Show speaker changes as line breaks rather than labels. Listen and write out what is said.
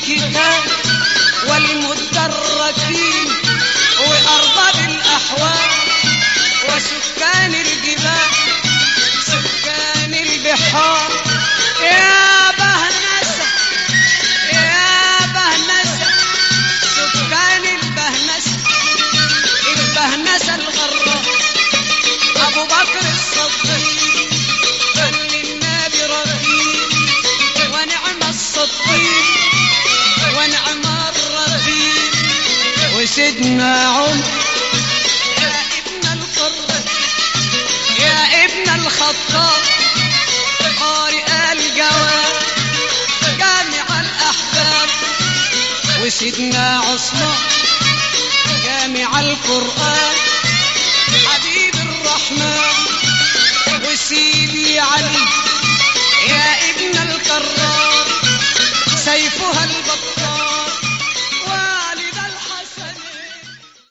الكتاب والمدركين وأرباب الأحوال وسكان الجبال سكان البحار يا بهنسة يا بهنسة سكان البهنسة البهنسة الغراء أبو بكر الصديق كان للنبي رفيق ونعم الصديق ونعم الرفيق وسيدنا عمر يا ابن القرة يا ابن الخطاب قارئ الجواب جامع الأحباب وسيدنا عثمان جامع القرآن حبيب الرحمن وسيدي علي